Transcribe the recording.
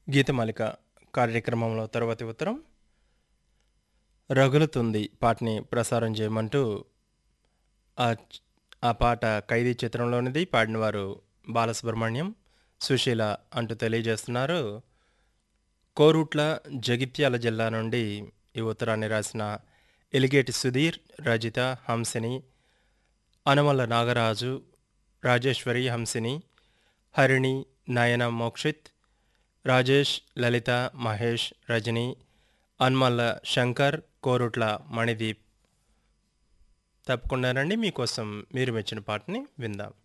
గీతమాలిక కార్యక్రమంలో తర్వాతి ఉత్తరం రగులుతుంది పాటని ప్రసారం చేయమంటూ ఆ చ్- ఆ పాట ఖైదీ చిత్రంలోనిది పాడినవారు బాలసుబ్రహ్మణ్యం సుశీల అంటూ తెలియజేస్తున్నారు కోరుట్ల జగిత్యాల జిల్లా నుండి ఈ ఉత్తరాన్ని రాసిన ఎలిగేటి సుధీర్ రజిత హంసిని అనమల్ల నాగరాజు రాజేశ్వరి హంసిని హరిణి నయన మోక్షిత్ రాజేష్ లలిత మహేష్ రజని అన్మల్ల శంకర్ కోరుట్ల మణిదీప్ తప్పకుండా రండి మీకోసం మీరు మెచ్చిన పాటని విందాం